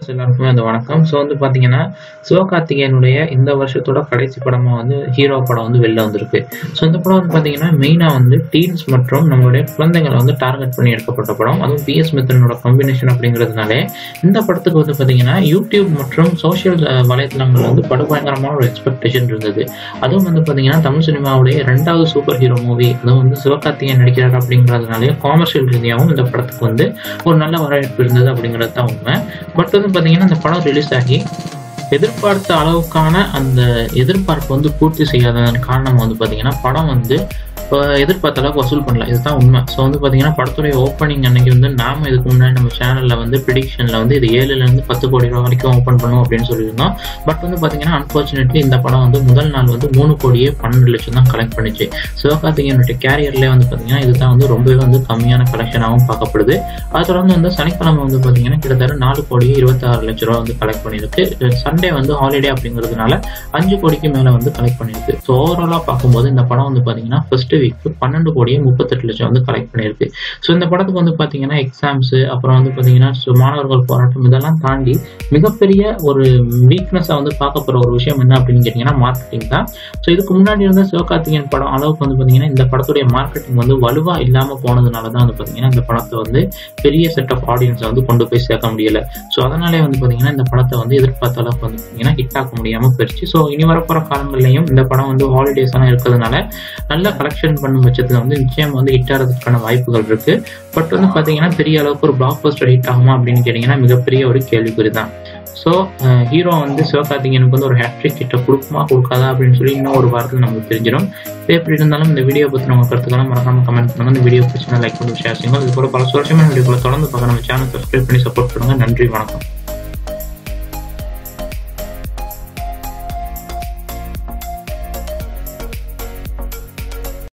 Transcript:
viewers எல்லாருக்குமே அந்த வணக்கம் ஸோ வந்து பார்த்தீங்கன்னா சிவகார்த்திகேயனுடைய இந்த வருஷத்தோட கடைசி படமாக வந்து ஹீரோ படம் வந்து வெளில வந்திருக்கு ஸோ இந்த படம் வந்து பார்த்தீங்கன்னா மெயினாக வந்து டீன்ஸ் மற்றும் நம்மளுடைய குழந்தைங்களை வந்து டார்கெட் பண்ணி எடுக்கப்பட்ட படம் அதுவும் பிஎஸ் மித்தனோட காம்பினேஷன் அப்படிங்கிறதுனாலே இந்த படத்துக்கு வந்து பார்த்தீங்கன்னா யூடியூப் மற்றும் சோஷியல் வலைத்தளங்கள் வந்து படுபயங்கரமான ஒரு எக்ஸ்பெக்டேஷன் இருந்தது அதுவும் வந்து பார்த்தீங்கன்னா தமிழ் சினிமாவுடைய ரெண்டாவது சூப்பர் ஹீரோ மூவி அதுவும் வந்து சிவகார்த்திகேயன் நடிக்கிறார் அப்படிங்கிறதுனாலே காமர்ஷியல் ரீதியாகவும் இந்த படத்துக்கு வந்து ஒரு நல்ல வரவேற்பு இருந்தது அப்படிங்கிறது தான் உண்மை பட் வந்து பார்த்தீங்கன்னா இந்த படம் ரிலீஸ் ஆகி எதிர்பார்த்த அளவுக்கான அந்த எதிர்பார்ப்பு வந்து பூர்த்தி செய்யாததன் காரணம் வந்து பார்த்தீங்கன்னா படம் வந்து இப்போ எதிர்பார்த்த அளவுக்கு வசூல் பண்ணல இதுதான் உண்மை ஸோ வந்து பார்த்தீங்கன்னா படத்துடைய ஓப்பனிங் அன்னைக்கு வந்து நாம இதுக்கு முன்னாடி நம்ம சேனலில் வந்து ப்ரிடிக்ஷனில் வந்து இது ஏழுலேருந்து பத்து கோடி ரூபா வரைக்கும் ஓப்பன் பண்ணும் அப்படின்னு சொல்லியிருந்தோம் பட் வந்து பார்த்தீங்கன்னா அன்ஃபார்ச்சுனேட்லி இந்த படம் வந்து முதல் நாள் வந்து மூணு கோடியே பன்னெண்டு லட்சம் தான் கலெக்ட் பண்ணிச்சு சிவகார்த்திகேயனுடைய கேரியர்லேயே வந்து பார்த்தீங்கன்னா இதுதான் வந்து ரொம்பவே வந்து கம்மியான கலெக்ஷனாகவும் பார்க்கப்படுது அதை தொடர்ந்து வந்து சனிக்கிழமை வந்து பார்த்தீங்கன்னா கிட்டத்தட்ட நாலு கோடியே இருபத்தாறு லட்ச ரூபா வந்து கலெக்ட் பண்ணியிருக்கு சண்டே வந்து ஹாலிடே அப்படிங்கிறதுனால அஞ்சு கோடிக்கு மேலே வந்து கலெக்ட் பண்ணியிருக்கு ஸோ ஓவராலாக பார்க்கும்போது இந்த படம் வந்து பார்த்தீங்கன்னா ஃபர்ஸ்ட் வீக் பன்னெண்டு கோடியே முப்பத்தெட்டு லட்சம் வந்து கலெக்ட் பண்ணியிருக்கு ஸோ இந்த படத்துக்கு வந்து பார்த்தீங்கன்னா எக்ஸாம்ஸ் அப்புறம் வந்து பார்த்தீங்கன்னா so மாணவர்கள் போராட்டம் இதெல்லாம் தாண்டி மிகப்பெரிய ஒரு வீக்னஸாக வந்து பார்க்க போகிற ஒரு விஷயம் என்ன அப்படின்னு கேட்டிங்கன்னா மார்க்கெட்டிங் தான் ஸோ இதுக்கு முன்னாடி இருந்த சிவகார்த்திகேயன் படம் அளவுக்கு வந்து பார்த்தீங்கன்னா இந்த படத்துடைய மார்க்கெட்டிங் வந்து வலுவாக இல்லாமல் போனதுனால தான் வந்து பார்த்தீங்கன்னா இந்த படத்தை வந்து பெரிய செட் ஆஃப் ஆடியன்ஸை வந்து கொண்டு போய் சேர்க்க முடியல ஸோ அதனாலே வந்து பார்த்தீங்கன்னா இந்த படத்தை வந்து எதிர்பார்த்த அளவுக்கு வந்து பார்த்தீங்கன்னா ஹிட் ஆக்க முடியாமல் போயிடுச்சு ஸோ இனி வரப்போகிற காலங்கள்லையும் இந்த படம் வந்து ஹாலிடேஸ் எல்லாம் இருக்கிறதுனால நல்ல கலெக்ஷன் பண்ணும் பட்சத்தில் வந்து நிச்சயம் வந்து ஹிட் ஆகிறதுக்கான வாய்ப்புகள் இருக்கு பட் வந்து பார்த்தீங்கன்னா பெரிய அளவுக்கு ஒரு பிளாக் பஸ்டர் ஹிட் ஆகுமா அப்படின்னு கேட்டிங்கன்னா மிகப்பெரிய ஒரு கேள்விக்குறி தான் ஸோ ஹீரோ வந்து சிவகார்த்திகேயனுக்கு வந்து ஒரு ஹேட்ரிக் கிட்ட கொடுக்குமா கொடுக்காதா அப்படின்னு சொல்லி இன்னும் ஒரு வாரத்தில் நமக்கு தெரிஞ்சிடும் இப்போ எப்படி இருந்தாலும் இந்த வீடியோ பற்றி நம்ம கருத்துக்களை மறக்காம கமெண்ட் பண்ணுங்க இந்த வீடியோ பிடிச்சினா லைக் பண்ணி ஷேர் செய்யுங்க இது போல பல சுவாரஸ்யமான வீடியோக்களை தொடர்ந்து பார்க்க நம்ம சேனல் சப்ஸ்கிரைப் பண்ணி சப்போர்ட் பண்ணுங்க நன்றி வணக்கம்